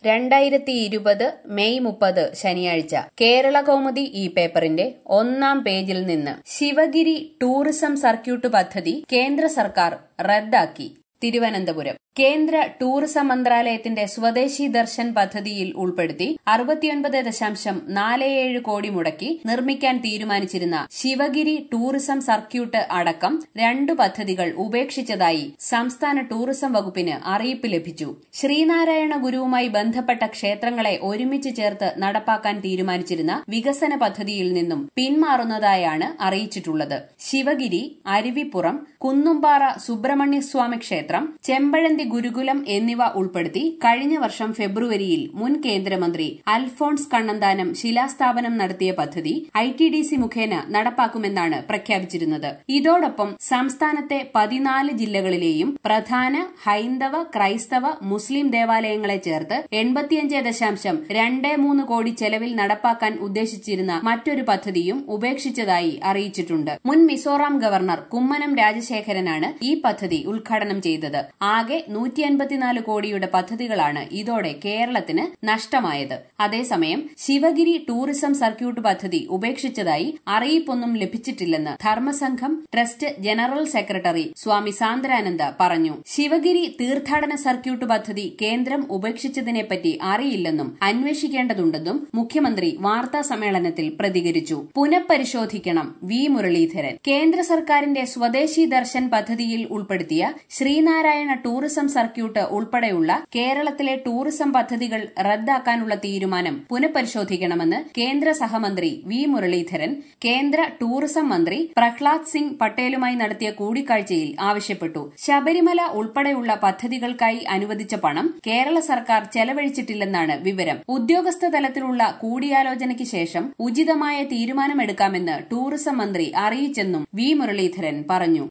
രണ്ടായിരത്തി ഇരുപത് മെയ് മുപ്പത് ശനിയാഴ്ച കേരള കൗമുദി ഈ പേപ്പറിന്റെ ഒന്നാം പേജിൽ നിന്ന് ശിവഗിരി ടൂറിസം സർക്യൂട്ട് പദ്ധതി കേന്ദ്ര സർക്കാർ റദ്ദാക്കി തിരുവനന്തപുരം കേന്ദ്ര ടൂറിസം മന്ത്രാലയത്തിന്റെ സ്വദേശി ദർശൻ പദ്ധതിയിൽ ഉൾപ്പെടുത്തി അറുപത്തിയൊൻപത് ദശാംശം നാല് ഏഴ് കോടി മുടക്കി നിർമ്മിക്കാൻ തീരുമാനിച്ചിരുന്ന ശിവഗിരി ടൂറിസം സർക്യൂട്ട് അടക്കം രണ്ടു പദ്ധതികൾ ഉപേക്ഷിച്ചതായി സംസ്ഥാന ടൂറിസം വകുപ്പിന് അറിയിപ്പ് ലഭിച്ചു ശ്രീനാരായണ ഗുരുവുമായി ബന്ധപ്പെട്ട ക്ഷേത്രങ്ങളെ ഒരുമിച്ച് ചേർത്ത് നടപ്പാക്കാൻ തീരുമാനിച്ചിരുന്ന വികസന പദ്ധതിയിൽ നിന്നും പിന്മാറുന്നതായാണ് അറിയിച്ചിട്ടുള്ളത് ശിവഗിരി അരുവിപ്പുറം കുന്നുംപാറ സുബ്രഹ്മണ്യസ്വാമി ക്ഷേത്രം ചെമ്പഴന്തി ഗുരുകുലം എന്നിവ ഉൾപ്പെടുത്തി കഴിഞ്ഞ വർഷം ഫെബ്രുവരിയിൽ മുൻ കേന്ദ്രമന്ത്രി അൽഫോൺസ് കണ്ണന്താനം ശിലാസ്ഥാപനം നടത്തിയ പദ്ധതി ഐ ടി ഡി സി മുഖേന നടപ്പാക്കുമെന്നാണ് പ്രഖ്യാപിച്ചിരുന്നത് ഇതോടൊപ്പം സംസ്ഥാനത്തെ പതിനാല് ജില്ലകളിലെയും പ്രധാന ഹൈന്ദവ ക്രൈസ്തവ മുസ്ലിം ദേവാലയങ്ങളെ ചേർത്ത് എൺപത്തിയഞ്ച് ദശാംശം രണ്ട് മൂന്ന് കോടി ചെലവിൽ നടപ്പാക്കാൻ ഉദ്ദേശിച്ചിരുന്ന മറ്റൊരു പദ്ധതിയും ഉപേക്ഷിച്ചതായി അറിയിച്ചിട്ടുണ്ട് മുൻ മിസോറാം ഗവർണർ കുമ്മനം രാജശേഖരനാണ് ഈ പദ്ധതി ഉദ്ഘാടനം ചെയ്തത് ആകെ നൂറ്റി അൻപത്തിനാല് കോടിയുടെ പദ്ധതികളാണ് ഇതോടെ കേരളത്തിന് നഷ്ടമായത് അതേസമയം ശിവഗിരി ടൂറിസം സർക്യൂട്ട് പദ്ധതി ഉപേക്ഷിച്ചതായി അറിയിപ്പൊന്നും ലഭിച്ചിട്ടില്ലെന്ന് Dharmasangham trust general secretary Swami Sandrananda പറഞ്ഞു ശിവഗിരി തീർത്ഥാടന സർക്യൂട്ട് പദ്ധതി കേന്ദ്രം ഉപേക്ഷിച്ചതിനെപ്പറ്റി അറിയില്ലെന്നും അന്വേഷിക്കേണ്ടതുണ്ടെന്നും മുഖ്യമന്ത്രി വാർത്താ സമ്മേളനത്തിൽ പ്രതികരിച്ചു പുനഃപരിശോധിക്കണം വി മുരളീധരൻ കേന്ദ്ര സർക്കാരിന്റെ സ്വദേശി ദർശൻ പദ്ധതിയിൽ ഉൾപ്പെടുത്തിയ ശ്രീനാരായണ ടൂറിസം സർക്യൂട്ട് ഉൾപ്പെടെയുള്ള കേരളത്തിലെ ടൂറിസം പദ്ധതികൾ റദ്ദാക്കാനുള്ള തീരുമാനം പുനഃപരിശോധിക്കണമെന്ന് കേന്ദ്ര സഹമന്ത്രി വി മുരളീധരൻ കേന്ദ്ര ടൂറിസം മന്ത്രി പ്രഹ്ലാദ് സിംഗ് പട്ടേലുമായി നടത്തിയ കൂടിക്കാഴ്ചയിൽ ആവശ്യപ്പെട്ടു ശബരിമല ഉൾപ്പെടെയുള്ള പദ്ധതികൾക്കായി അനുവദിച്ച പണം കേരള സർക്കാർ ചെലവഴിച്ചിട്ടില്ലെന്നാണ് വിവരം ഉദ്യോഗസ്ഥ തലത്തിലുള്ള കൂടിയാലോചനയ്ക്ക് ശേഷം ഉചിതമായ തീരുമാനമെടുക്കാമെന്ന് ടൂറിസം മന്ത്രി അറിയിച്ചെന്നും വി മുരളീധരൻ പറഞ്ഞു